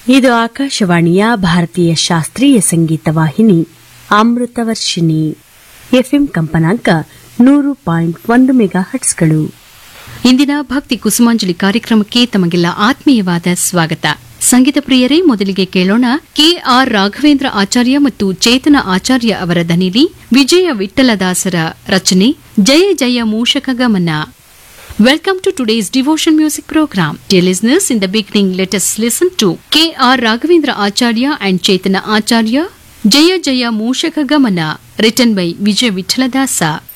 ಇದು ಆಕಾಶವಾಣಿಯ ಭಾರತೀಯ ಶಾಸ್ತ್ರೀಯ ಸಂಗೀತ ವಾಹಿನಿ ಅಮೃತವರ್ಷಿಣಿ ಎಫ್ಎಂ ಕಂಪನಾಂಕ ನೂರು ಪಾಯಿಂಟ್ ಒಂದು ಮೆಗಾ ಹಟ್ಸ್ಗಳು ಇಂದಿನ ಭಕ್ತಿ ಕುಸುಮಾಂಜಲಿ ಕಾರ್ಯಕ್ರಮಕ್ಕೆ ತಮಗೆಲ್ಲ ಆತ್ಮೀಯವಾದ ಸ್ವಾಗತ ಸಂಗೀತ ಪ್ರಿಯರೇ ಮೊದಲಿಗೆ ಕೇಳೋಣ ಕೆಆರ್ ರಾಘವೇಂದ್ರ ಆಚಾರ್ಯ ಮತ್ತು ಚೇತನ ಆಚಾರ್ಯ ಅವರ ದನಿಲಿ ವಿಜಯ ವಿಠಲದಾಸರ ರಚನೆ ಜಯ ಜಯ ಮೂಷಕ ಗಮನ Welcome to today's devotion music program. Dear listeners, in the beginning, let us listen to K.R. Raghavendra Acharya and Chaitanya Acharya, Jaya Jaya Mushaka Gamana, written by Vijay Vithaladasa.